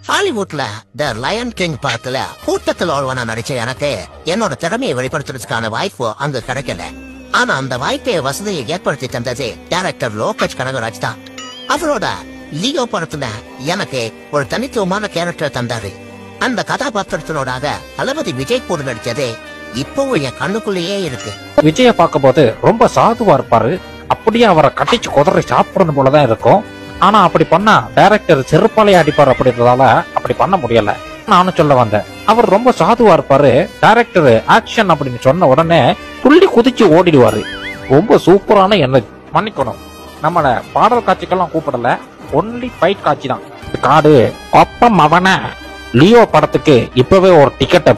ஹாலிவுட்ல த line king படத்துல கூட்டத்தில் ஒருவனா நடிச்ச எனக்கு என்னோட திறமையை வெளிப்படுத்துறதுக்கான வாய்ப்பு அங்க கிடைக்கல ஆனா அந்த வாய்ப்பை வசதியை ஏற்படுத்தி தந்தது டைரக்டர் லோகேஷ் கனகராஜ் தான் அவரோட லியோ படத்துல எனக்கு ஒரு தனித்துவமான கேரக்டர் தந்தாரு அந்த கதாபாத்திரத்தினோடாக தளபதி விஜய் கூட நடிச்சது இப்பவும் என் கண்ணுக்குள்ளேயே இருக்கு விஜய பார்க்கும்போது ரொம்ப சாதுவா இருப்பாரு அப்படியே அவரை கட்டிச்சு குதறி சாப்பிடணும் போலதான் இருக்கும் ஆனா அப்படி பண்ணா டைரக்டர் செருப்பாலே அடிப்பார் அப்படின்றதால அப்படி பண்ண முடியல நானும் சொல்ல வந்தேன் அவர் ரொம்ப சாதுவா இருப்பாரு டைரக்டர் ஆக்ஷன் அப்படின்னு சொன்ன உடனே துள்ளி குதிச்சு ஓடிடுவாரு ரொம்ப சூப்பரான என்ன மன்னிக்கணும் நம்மள பாடல் காட்சிக்கெல்லாம் கூப்பிடல ஒன்லி ஃபைட் காட்சி தான் காடு ஒப்பம் அவன லியோ படத்துக்கு இப்பவே ஒரு டிக்கெட்டை